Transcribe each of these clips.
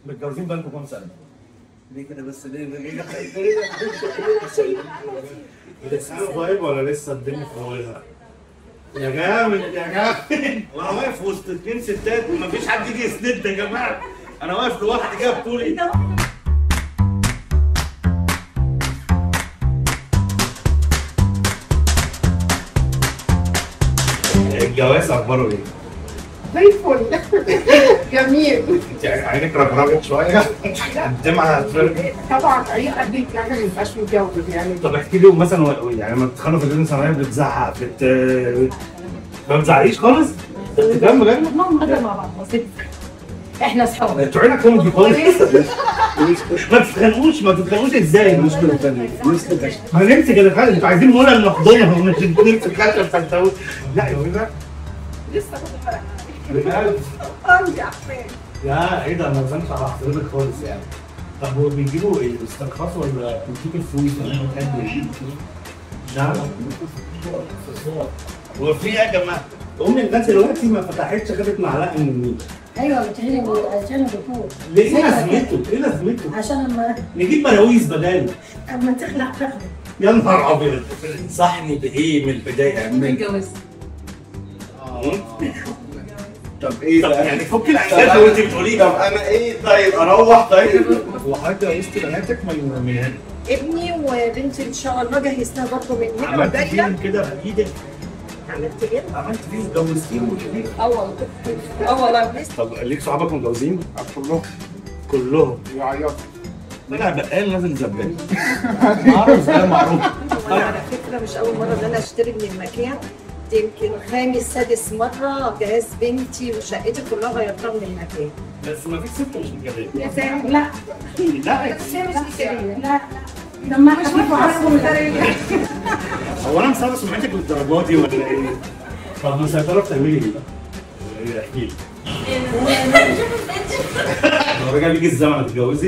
متجوزين بقالكم كام سنه؟ ليه كده بس ليه ليه لسه طيب ولا لسه الدنيا في اولها؟ يا جامد يا جامد وانا واقف وسط اتنين ستات ومفيش حد يجي يسندني يا جماعه انا واقف لوحدي كده بطولي الجواز اخباره ايه؟ زي الفل جميل انت عينك رجرجت شويه الدمعه هتفرق طبعا اي حد يتكلم ما يبقاش متجوز يعني طب احكي لي مثلا و- يعني لما بتتخانقوا في الدنيا ثانويه بتزعق بت ما بتزعقيش خالص؟ بتتكلم بجد؟ نقعد نهزر مع بعض بسيط احنا اصحاب انتوا عينك كوميدي خالص ما تتخانقوش ما تتخانقوش ازاي؟ مشكلة تانية مشكلة ما نمسك الخشب انتوا عايزين منى نحضنها مش نمسك خشب فانتوا لا يا ولد لسه بقى بجد عندي احفاد لا ايه ده انا ما بسمعش على احترامك خالص يعني طب هو بيجيبوا ايه؟ بيسترخصوا ولا بيجيبوا الفلوس ولا بتحبوا ايه؟ نعم هو في ايه يا جماعه؟ ام الناس دلوقتي ما فتحتش غابت معلقه من النيل ايوه بتهيألي عشان الدكتور ليه ايه لازمته؟ ايه لازمته؟ عشان اما نجيب مراويز بداله اما تخلع تاخده يا نهار ابيض صحني بايه من البدايه؟ متجوز طب ايه طب بقى؟ يعني فك العناد وانت بتقولي طب انا ايه طيب اروح طيب وحاجه جوزت بناتك من من هنا ابني وبنتي ان شاء الله جهزتها برضه من هنا عملت وجايه فيهم كده بايدك عملت ايه؟ عملت فيهم جوزتيهم وكده اه والله اه والله طب ليك صحابك متجوزين؟ كلهم كلهم يعيط طلع بقال نازل زبال معروف ده معروف على فكره مش اول مره ان انا اشتري من المكان دي يمكن خامس سادس مره جهاز بنتي وشقتي كلها غيرتها من المكان بس ما فيش ست مش متجوزه يا سلام لا لا بس هي مش مثالية لا لما اشوفه عارفه هو انا مسابق سمعتك للدرجات دي ولا ايه؟ طب مسيطرة بتعملي ايه بقى؟ إيه، احكي لي لو رجع بيجي الزمن تتجوزي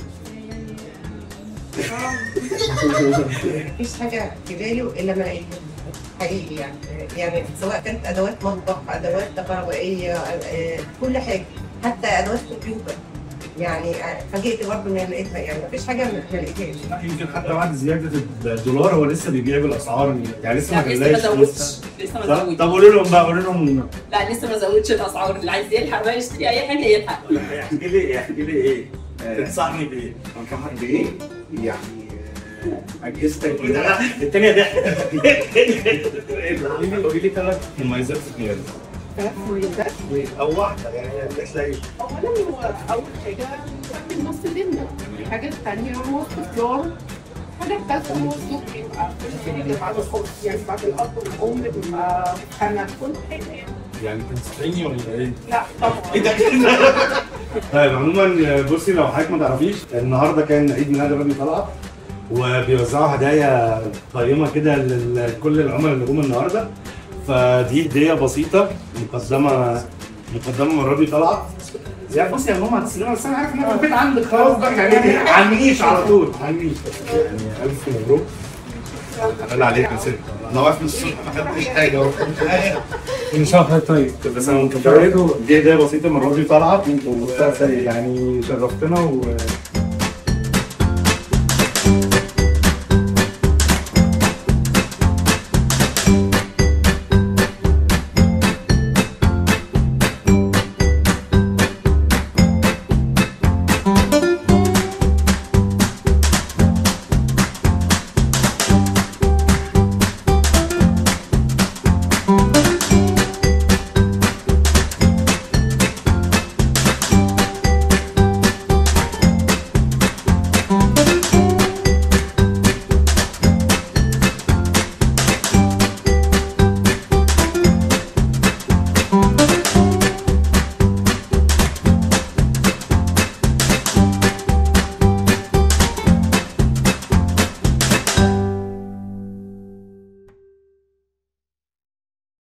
مفيش حاجة في بالي إلا ما يجي. حقيقي يعني يعني سواء كانت أدوات مطبخ أدوات كهربائية آه، كل حاجة حتى أدوات كمبيوتر يعني آه، فاجئت برضه إن أنا لقيتها يعني مفيش حاجة ما ما لقيتهاش لا يمكن حتى بعد زيادة الدولار هو لسه بيبيع بالاسعار يعني لسه ما لا لسه ما غلاش زودش لسه لسه ما طب- زودش طب قولوا لهم بقى قولوا لهم لا لسه ما زودش الاسعار اللي عايز يلحق بقى يشتري اي حاجه يلحق احكي لي احكي لي ايه؟ تنصحني بايه؟ انصحك بايه؟ يعني آه، اجهزتك لا، التانية ضحكت قولي لي قولي لي ثلاث مميزات في القيادة ثلاث مميزات او واحدة يعني تلاقي اولا هو اول حاجه بيعمل نص اللمه الحاجه الثانيه هو استقرار الحاجه الثالثه هو الزوج بيبقى في البيت اللي بعد الخلق يعني بعد الاب والام بيبقى متخانق كل حاجه يعني يعني تنصحيني ولا ايه؟ لا طبعا ايه ده طيب عموما بصي لو حضرتك ما تعرفيش النهارده كان عيد ميلاد الراجل طلعت وبيوزعوا هدايا قيمه كده لكل العملاء اللي جم النهارده فدي هديه بسيطه مقدمه مقدمه من الراجل طلعت يعني بصي يا ماما هتسلمها بس انا عارف ان انا في البيت عندك خلاص بقى يعني عنيش على طول عنيش يعني الف مبروك حلال عليك يا ست انا واقف من الصبح ما خدتش حاجه ما خدتش حاجه ان شاء الله طيب بس انا متفائل دي هديه بسيطه من راجل طلعت يعني شرفتنا و